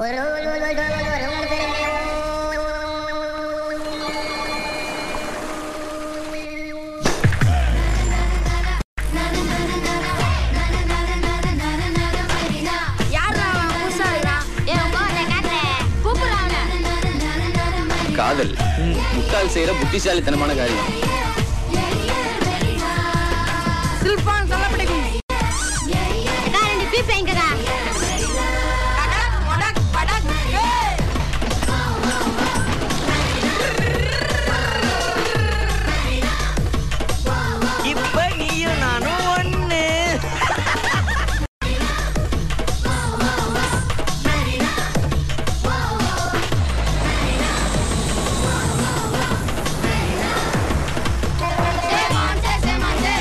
யாரா அவன் புதுசா இருக்கிறான்? ஏய், உங்க அவனை காட்டுறேன். கூப்பிடுறா அவனை. காதல் முட்டாள் செய்யற புத்திசாலித்தனமான காரியம் சில்பான் சொல்லப்படைக்கும். அக்கா, ரெண்டு பீப்பை இங்கடா. படக், படக், படக். ஏய். இப்ப நீயும் நானும் ஒண்ணு சே, மான்சே, சே, மான்சே.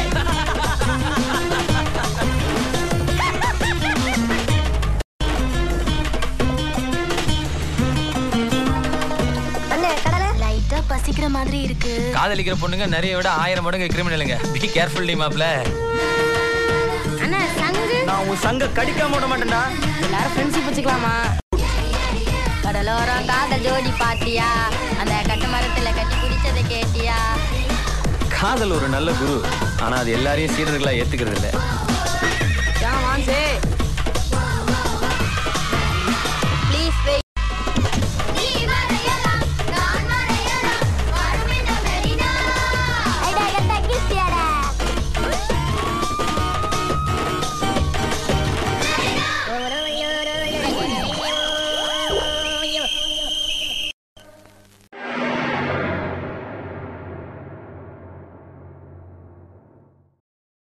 லைட்டா பசிக்கிற மாதிரி இருக்கு காதலிக்கிற பொண்ணுங்க நிறைய விட ஆயிரம் மடங்கு கிரிமினலுங்க பி கேர்ஃபுல் டி மாப்ள அண்ணா சங்கு நான் உன் சங்க கடிக்காம விட மாட்டேன்டா எல்லாரும் ஃப்ரெண்ட்ஷிப் வச்சுக்கலாமா கடலோரம் காதல் ஜோடி பாத்தியா அந்த கட்டு மரத்துல கட்டி குடிச்சதை கேட்டியா காதல் ஒரு நல்ல குரு ஆனா அது எல்லாரையும் சீடர்களா ஏத்துக்கிறது இல்ல